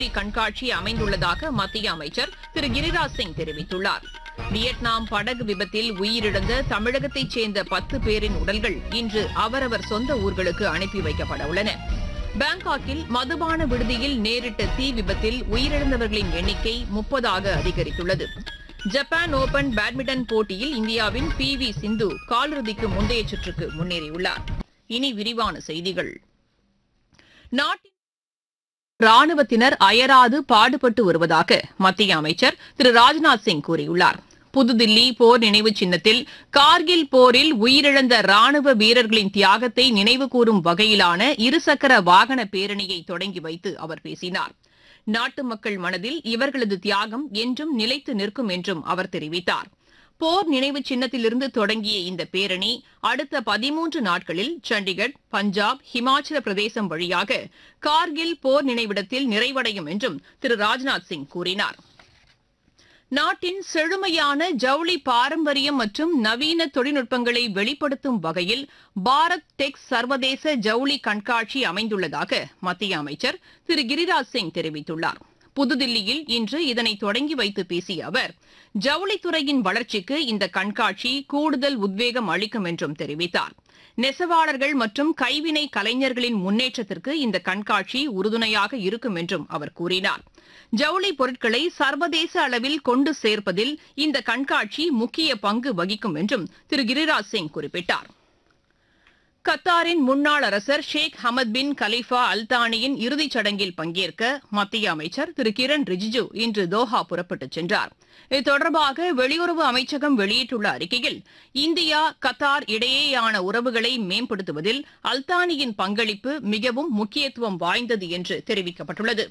கண்காட்சி அமைந்துள்ளதாக மத்திய அமைச்சர் திரு கிரிராஜ் சிங் தெரிவித்துள்ளார் வியட்நாம் படகு விபத்தில் உயிரிழந்த தமிழகத்தைச் சேர்ந்த பத்து பேரின் உடல்கள் இன்று அவரவர் சொந்த ஊர்களுக்கு அனுப்பி வைக்கப்பட உள்ளன பாங்காக்கில் மதுபான விடுதியில் நேரிட்ட தீ விபத்தில் உயிரிழந்தவர்களின் எண்ணிக்கை முப்பதாக அதிகரித்துள்ளது ஜப்பான் ஓபன் பேட்மிண்டன் போட்டியில் இந்தியாவின் பி வி சிந்து காலிறுதிக்கு முந்தைய சுற்றுக்கு முன்னேறியுள்ளார் இனி விரிவான செய்திகள் நாட்டின் ராணுவத்தினர் அயராது பாடுபட்டு வருவதாக மத்திய அமைச்சர் திரு ராஜ்நாத் சிங் கூறியுள்ளார் புதுதில்லி போர் நினைவு சின்னத்தில் கார்கில் போரில் உயிரிழந்த ராணுவ வீரர்களின் தியாகத்தை நினைவுகூரும் வகையிலான இருசக்கர வாகன பேரணியை தொடங்கி வைத்து அவர் பேசினார் நாட்டு மக்கள் மனதில் இவர்களது தியாகம் என்றும் நிலைத்து நிற்கும் என்றும் அவர் தெரிவித்தார் போர் நினைவு சின்னத்திலிருந்து தொடங்கிய இந்த பேரணி அடுத்த பதிமூன்று நாட்களில் சண்டிகர் பஞ்சாப் ஹிமாச்சல பிரதேசம் வழியாக கார்கில் போர் நினைவிடத்தில் நிறைவடையும் என்றும் திரு ராஜ்நாத் சிங் கூறினார் நாட்டின் செழுமையான ஜவுளி பாரம்பரியம் மற்றும் நவீன தொழில்நுட்பங்களை வெளிப்படுத்தும் வகையில் பாரத் டெக்ஸ் சர்வதேச ஜவுளி கண்காட்சி அமைந்துள்ளதாக மத்திய அமைச்சர் திரு கிரிராஜ் சிங் தெரிவித்துள்ளார் புதுதில்லியில் இன்று இதனை தொடங்கி வைத்து பேசிய அவர் ஜவுளித்துறையின் வளர்ச்சிக்கு இந்த கண்காட்சி கூடுதல் உத்வேகம் அளிக்கும் என்றும் தெரிவித்தார் நெசவாளர்கள் மற்றும் கைவினை கலைஞர்களின் முன்னேற்றத்திற்கு இந்த கண்காட்சி உறுதுணையாக இருக்கும் என்றும் அவர் கூறினார் ஜவுளி பொருட்களை சர்வதேச அளவில் கொண்டு சேர்ப்பதில் இந்த கண்காட்சி முக்கிய பங்கு வகிக்கும் என்றும் திரு கிரிராஜ் சிங் குறிப்பிட்டார் கத்தாரின் முன்னாள் அரசர் ஷேக் ஹமத் பின் கலீஃபா அல்தானியின் இறுதிச் சடங்கில் பங்கேற்க மத்திய அமைச்சர் திரு கிரண் ரிஜிஜு இன்று தோஹா புறப்பட்டுச் சென்றார் இது தொடர்பாக வெளியுறவு அமைச்சகம் வெளியிட்டுள்ள அறிக்கையில் இந்தியா கத்தார் இடையேயான உறவுகளை மேம்படுத்துவதில் அல்தானியின் பங்களிப்பு மிகவும் முக்கியத்துவம் வாய்ந்தது என்று தெரிவிக்கப்பட்டுள்ளது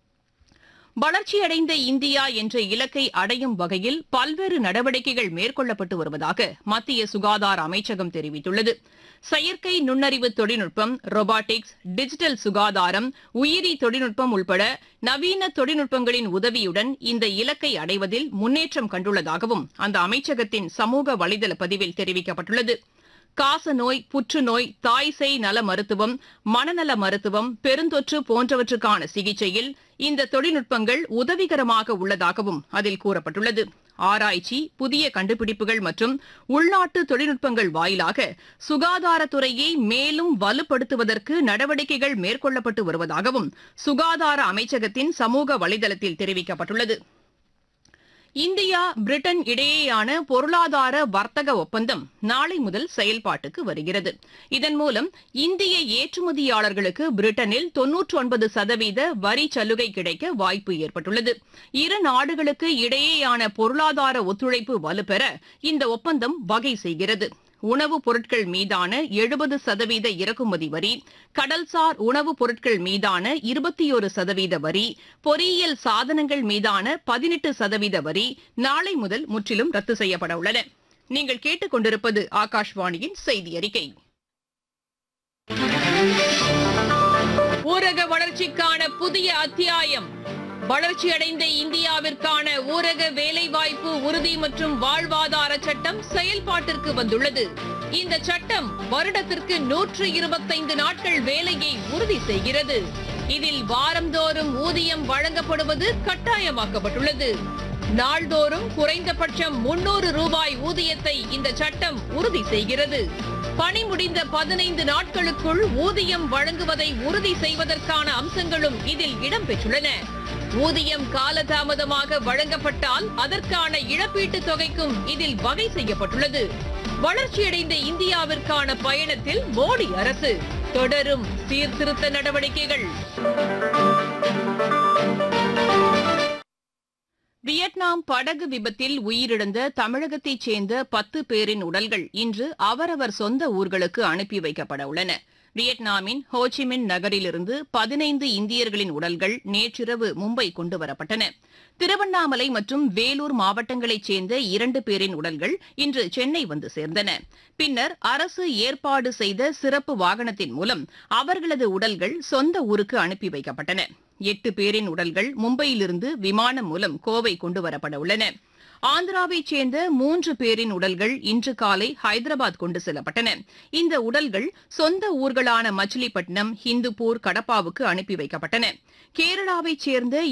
வளர்ச்சியடைந்த இந்தியா என்ற இலக்கை அடையும் வகையில் பல்வேறு நடவடிக்கைகள் மேற்கொள்ளப்பட்டு வருவதாக மத்திய சுகாதார அமைச்சகம் தெரிவித்துள்ளது செயற்கை நுண்ணறிவு தொழில்நுட்பம் ரொபாட்டிக்ஸ் டிஜிட்டல் சுகாதாரம் உயிரி தொழில்நுட்பம் உள்பட நவீன தொழில்நுட்பங்களின் உதவியுடன் இந்த இலக்கை அடைவதில் முன்னேற்றம் கண்டுள்ளதாகவும் அந்த அமைச்சகத்தின் சமூக வலைதள பதிவில் தெரிவிக்கப்பட்டுள்ளது காசநோய் புற்றுநோய் தாய்சேய் நல மருத்துவம் மனநல மருத்துவம் பெருந்தொற்று போன்றவற்றுக்கான சிகிச்சையில் இந்த தொழில்நுட்பங்கள் உதவிகரமாக உள்ளதாகவும் அதில் கூறப்பட்டுள்ளது ஆராய்ச்சி புதிய கண்டுபிடிப்புகள் மற்றும் உள்நாட்டு தொழில்நுட்பங்கள் வாயிலாக சுகாதாரத்துறையை மேலும் வலுப்படுத்துவதற்கு நடவடிக்கைகள் மேற்கொள்ளப்பட்டு வருவதாகவும் சுகாதார அமைச்சகத்தின் சமூக வலைதளத்தில் தெரிவிக்கப்பட்டுள்ளது இந்தியா பிரிட்டன் இடையேயான பொருளாதார வர்த்தக ஒப்பந்தம் நாளை முதல் செயல்பாட்டுக்கு வருகிறது இதன் மூலம் இந்திய ஏற்றுமதியாளர்களுக்கு பிரிட்டனில் தொன்னூற்றி ஒன்பது சதவீத வரி சலுகை கிடைக்க வாய்ப்பு ஏற்பட்டுள்ளது இரு நாடுகளுக்கு இடையேயான பொருளாதார ஒத்துழைப்பு வலுப்பெற இந்த ஒப்பந்தம் வகை செய்கிறது உணவுப் பொருட்கள் மீதான எழுபது சதவீத இறக்குமதி வரி கடல்சார் உணவுப் பொருட்கள் மீதான இருபத்தியொரு சதவீத வரி பொறியியல் சாதனங்கள் மீதான பதினெட்டு சதவீத வரி நாளை முதல் முற்றிலும் ரத்து செய்யப்பட உள்ளன நீங்கள் கேட்டுக்கொண்டிருப்பது ஆகாஷ்வாணியின் செய்தி அறிக்கை ஊரக வளர்ச்சிக்கான புதிய அத்தியாயம் வளர்ச்சியடைந்த இந்தியாவிற்கான ஊரக வேலைவாய்ப்பு உறுதி மற்றும் வாழ்வாதார சட்டம் செயல்பாட்டிற்கு வந்துள்ளது இந்த சட்டம் வருடத்திற்கு நூற்று இருபத்தைந்து நாட்கள் வேலையை உறுதி செய்கிறது இதில் வாரந்தோறும் ஊதியம் வழங்கப்படுவது கட்டாயமாக்கப்பட்டுள்ளது நாள்தோறும் குறைந்தபட்சம் முன்னூறு ரூபாய் ஊதியத்தை இந்த சட்டம் உறுதி செய்கிறது பணி முடிந்த பதினைந்து நாட்களுக்குள் ஊதியம் வழங்குவதை உறுதி செய்வதற்கான அம்சங்களும் இதில் இடம்பெற்றுள்ளன ஊதியம் காலதாமதமாக வழங்கப்பட்டால் அதற்கான இழப்பீட்டுத் தொகைக்கும் இதில் வகை செய்யப்பட்டுள்ளது வளர்ச்சியடைந்த இந்தியாவிற்கான பயணத்தில் மோடி அரசு தொடரும் சீர்திருத்த நடவடிக்கைகள் வியட்நாம் படகு விபத்தில் உயிரிழந்த தமிழகத்தைச் சேர்ந்த பத்து பேரின் உடல்கள் இன்று அவரவர் சொந்த ஊர்களுக்கு அனுப்பி வைக்கப்பட உள்ளன வியட்நாமின் ஹோச்சிமின் நகரிலிருந்து பதினைந்து இந்தியர்களின் உடல்கள் நேற்றிரவு மும்பை கொண்டுவரப்பட்டன திருவண்ணாமலை மற்றும் வேலூர் மாவட்டங்களைச் சேர்ந்த இரண்டு பேரின் உடல்கள் இன்று சென்னை வந்து சேர்ந்தன பின்னர் அரசு ஏற்பாடு செய்த சிறப்பு வாகனத்தின் மூலம் அவர்களது உடல்கள் சொந்த ஊருக்கு அனுப்பி வைக்கப்பட்டன எட்டு பேரின் உடல்கள் மும்பையிலிருந்து விமானம் மூலம் கோவை கொண்டுவரப்பட உள்ளன ஆந்திராவைச் சேர்ந்த மூன்று பேரின் உடல்கள் இன்று காலை ஹைதராபாத் கொண்டு செல்லப்பட்டன இந்த உடல்கள் சொந்த ஊர்களான மச்சிலிப்பட்டினம் ஹிந்துப்பூர் கடப்பாவுக்கு அனுப்பி வைக்கப்பட்டன கேரளாவைச் சேர்ந்த